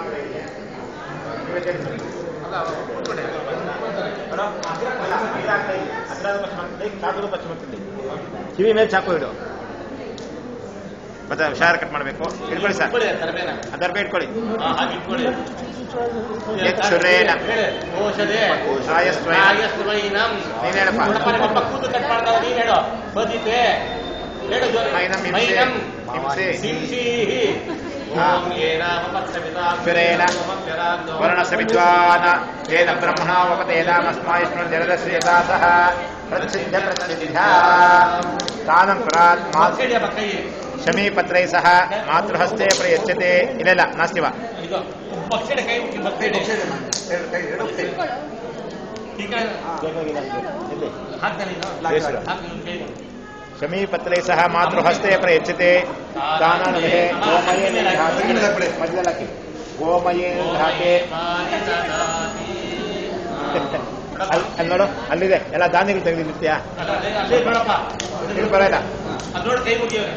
ಕಿವಿ ಮೇಲೆ ಚಾಕು ಇಡು ಮತ್ತೆ ಹುಷಾರ್ ಕಟ್ ಮಾಡಬೇಕು ಇಟ್ಕೊಳ್ಳಿ ಸರ್ ಇಟ್ಕೊಳ್ಳಿ ತರಬೇನ ಅದರ ಬೇ ಇಟ್ಕೊಳ್ಳಿ ಹಾಗೆ ಇಟ್ಕೊಳ್ಳಿ ಯಕ್ಷುರೇಣ ಔಷಧೆ ರಾಯಸ್ವೈನ ರಾಯಸ್ವೈನಂ ನೀನ್ ಹೇಳಪ್ಪ ನೋಡಪ್ಪ ನಿಮ್ಮಪ್ಪ ಕೂದಲು ಕಟ್ ಮಾಡ್ದಾಗ ನೀನ್ ಹೇಳು ಬದಿತೆ ಹೇಳು ಜೋರು. ಮೈನಂ ಹಿಂಸೆ. ಮೈನಂ ಹಿಂಸೆ. ಹಿಂಸೀಹಿ. ಹಾ. ಓಂ ಏನಾಮಪತ್ಸವಿತಾ ಶುರೇಣ ಓಮಪ್ಯರಾಂತೋ ವರ್ಣಸ ವಿದ್ವಾನ ಏನ ಬ್ರಹ್ಮಣ ವಪತೇನಾಮಸ್ಮಾಯಿಷ್ಣು ಜಲದಸ್ಯತಾ ಸಹ ಪ್ರಸಿದ್ಧ ಪ್ರಸಿದ್ಧ ತಾನಂ ಕುರಾತ್ ಮಾತ್ ಮಕ್ಕಳಿಯ ಕೈ ಶಮೀಪತ್ರೈ ಸಹ ಮಾತೃಹಸ್ತೆ ಪ್ರಯಚ್ಯತೆ ಇಲ್ಲ ನಾಸ್ತಿವ ಇದು ಪಕ್ಷಿಯ ಕೈ ಮುಟ್ಟಿ ಭಕ್ತಿ ಈಗ ಹಾಕ್ತಾನೆ ನೀನು ಬೇಸರ. ಹಾಕು ನಿನ್ ಕೈ ಶಮೀಪತ್ರೈ ಸಹ ಮಾತೃಹಸ್ತೆ ಪ್ರಯಚ್ಯತೆ ತಾನನುಹೆ ಗೋಮಯೇನ ಧಾತೆ ಮಧ್ಯಲಕ್ಕೆ ಗೋಮಯೇನ ಧಾತೆ ಅಲ್ಲಿ ಅಲ್ಲಿ ನೋಡು ಅಲ್ಲಿದೆ ಎಲ್ಲ ಧಾನ್ಯಗಳು ತೆಗೆದಿರ್ತೀಯಾ ಅಲ್ಲೇ ನೋಡಪ್ಪ ಇದು ಬರಲ್ಲ ಅದು ನೋಡಿ ಕೈ ಮುಗಿಯವ್ರೆ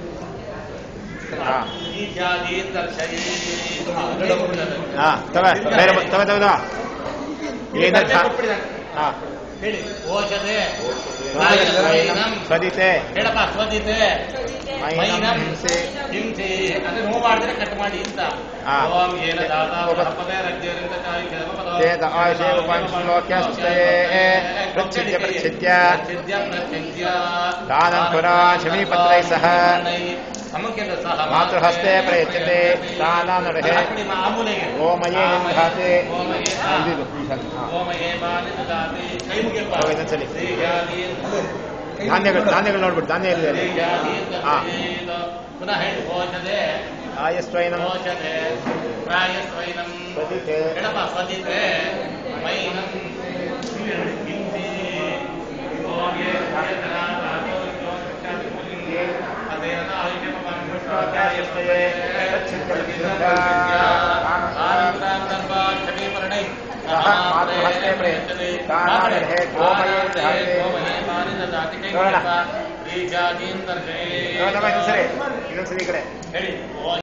ಹಾ ಈ ಜಾತಿ ದರ್ಶಯಿ ಹಾ ತಗ ಬೇರೆ ಬ- ತಗ ತಗದ ಏನ ಧಾ- ಹಾ ಹೇಳಿ ಓಷಧೆ ಮೈನಂ ಸ್ವದಿತೆ ಹೇಳಪ್ಪ ಸ್ವದಿತೆ ಮೈನಂ ಮೈನಂ ಹಿಂಸೆ ಹಿಂಸೆ ಅಂದ್ರೆ ನೋವು ಮಾಡಿದ್ರೆ ಕಟ್ ಮಾಡಿ ಅಂತ ಹಾ. ಓಂ ಏನ ದಾತ ಪದೇ ರಜ್ಯರಿಂದ ಚಾಯಿ ಚೇತ ಆಯುಷೇ ಉಪಶ್ಲೋಕ್ಯಸ್ತೆ ಪ್ರಚ್ಛಿದ್ಯ ಪ್ರಚ್ಛಿದ್ಯ ದಾನಂ ಪುರಾ ಶಮೀಪತ್ರೈ ಸಹ ಮಾತೃಹಸ್ತೆ ಪ್ರಯಚ್ಯತೆ ತಾನಾನುರಹೆ ಆಮೂಲೆಗೆ ಗೋಮಯೇ ಧಾತೆ ಗೋಮಯೇ ಹಾ, ಇದಿದು ಈ ಸಲ. ಹಾ. ಗೋಮಯೇ ಬಾಲಿತ ದಾತಿ ಕೈ ಮುಗಿಯಪ್ಪ ಹೋಗಿ ಇನ್ನೊಂದ್ಸಲಿ. ಶ್ರೀಜಾತೀನ್ ಧಾನ್ಯಗಳು ಧಾನ್ಯಗಳು ನೋಡ್ಬಿಟ್ಟು ಧಾನ್ಯ ಇದೆ ಶ್ರೀಜಾತೀನ್ ಹಾ. ತತ್ಸೇದ. ಪುನಃ ಹೇಳಿ ಓಷಧೆ ಆಯಸ್ವೈನಂ ಓಷಧೆ ಪ್ರಾಯಸ್ವೈನಂ ಸ್ವದಿತೆ ಎಡಪ ಸ್ವದಿತೆ ಮೈನಂ ಹಿಂಸಿ ಗೋಗೆ ಧಾಯತನಾಥೋ ಯೋಗಚಾರಿಮುಲಿಂಗೆ ಅದೇನ ಆಯುಷ್ಯಮಪಂಕೃಷ್ಟಾಧ್ಯಾಯಸ್ವಯೇ ಆನಂದಾಂತರ್ವಾಕ್ಷಣೀಪರಣೈ ಸಹ ಮಾತೃಹಸ್ತೆ ಪ್ರಯಚ್ಯತೆ ತಾನಾನುರಹೆ ಗೋಮಯೇ ಧಾತೆ ನೋಡೋಣ. ಜಾತೀನ್ ದರ್ಶಯೇ ನೋಡಮ್ಮ ಇನ್ನೊಂದ್ಸರಿ ಇನ್ನೊಂದ್ಸರಿ ಈ ಕಡೆ ಹೇಳಿ ಓ